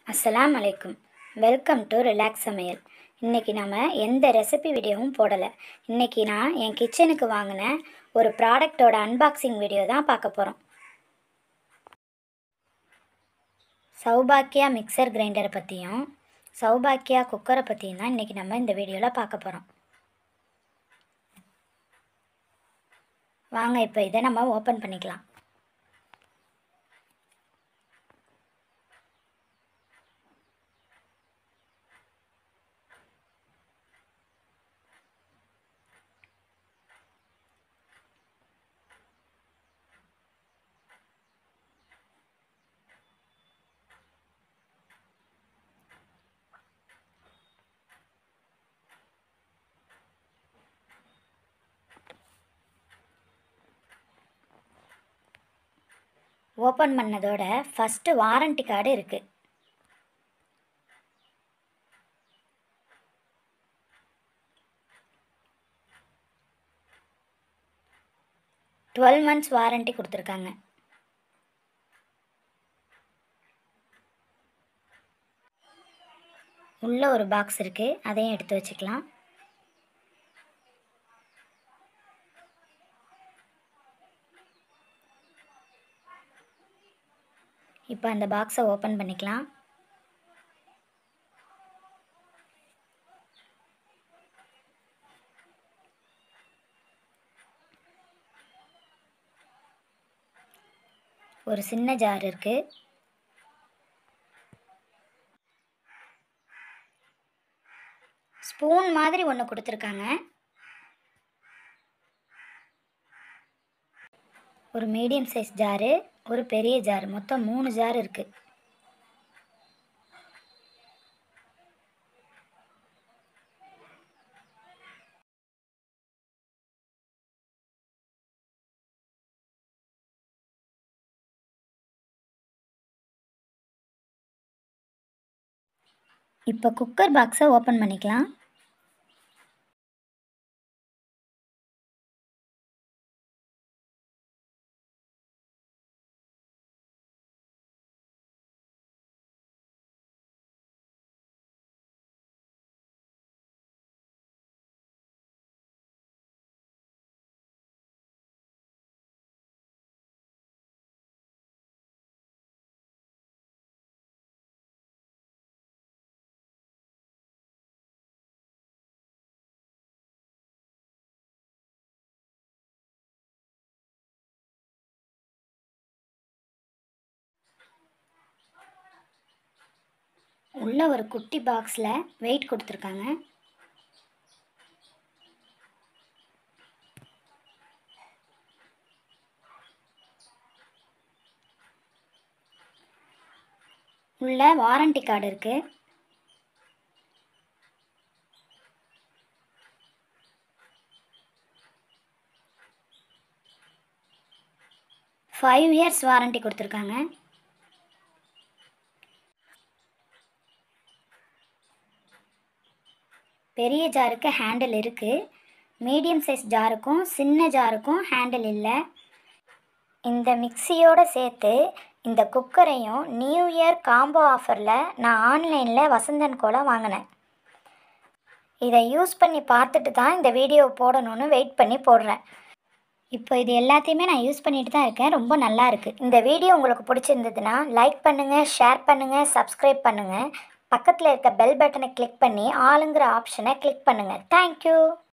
அஸ்ஸலாம் அலைக்கும் welcome to relax சமையல் இன்றைக்கி நம்ம எந்த ரெசிபி வீடியோவும் போடலை இன்றைக்கி நான் என் கிச்சனுக்கு வாங்கின ஒரு ப்ராடக்டோட அன்பாக்சிங் வீடியோ தான் பார்க்க போகிறோம் சௌபாக்கியா மிக்சர் கிரைண்டரை பற்றியும் சௌபாக்கியா குக்கரை பற்றியும் தான் இன்றைக்கி நம்ம இந்த வீடியோவில் பார்க்க போகிறோம் வாங்க இப்போ இதை நம்ம ஓப்பன் பண்ணிக்கலாம் ஓப்பன் பண்ணதோட ஃபஸ்ட்டு வாரண்டி கார்டு இருக்குது டுவெல் மந்த்ஸ் வாரண்டி கொடுத்துருக்காங்க உள்ளே ஒரு பாக்ஸ் இருக்குது அதையும் எடுத்து வச்சுக்கலாம் இப்போ அந்த பாக்ஸை ஓப்பன் பண்ணிக்கலாம் ஒரு சின்ன ஜார் இருக்குது ஸ்பூன் மாதிரி ஒன்று கொடுத்துருக்காங்க ஒரு மீடியம் சைஸ் ஜாரு ஒரு பெரிய ஜார் மொத்தம் மூணு ஜார் இருக்குது இப்போ குக்கர் பாக்ஸை ஓப்பன் பண்ணிக்கலாம் உள்ள ஒரு குட்டி பாக்ஸில் வெயிட் கொடுத்துருக்காங்க உள்ள வாரண்டி கார்டு இருக்குது ஃபைவ் இயர்ஸ் வாரண்டி கொடுத்துருக்காங்க பெரிய ஜாருக்கு ஹேண்டில் இருக்குது மீடியம் சைஸ் ஜாருக்கும் சின்ன ஜாருக்கும் ஹேண்டில் இல்லை இந்த மிக்சியோடு சேர்த்து இந்த குக்கரையும் நியூ இயர் காம்போ ஆஃபரில் நான் ஆன்லைனில் வசந்தன் கோல வாங்கினேன் இதை யூஸ் பண்ணி பார்த்துட்டு தான் இந்த வீடியோ போடணும்னு வெயிட் பண்ணி போடுறேன் இப்போ இது எல்லாத்தையுமே நான் யூஸ் பண்ணிட்டு தான் இருக்கேன் ரொம்ப நல்லா இருக்குது இந்த வீடியோ உங்களுக்கு பிடிச்சிருந்ததுன்னா லைக் பண்ணுங்கள் ஷேர் பண்ணுங்கள் சப்ஸ்கிரைப் பண்ணுங்கள் பக்கத்தில் இருக்க பெல் பட்டனை கிளிக் பண்ணி ஆளுங்கிற ஆப்ஷனை கிளிக் பண்ணுங்கள் தேங்க்யூ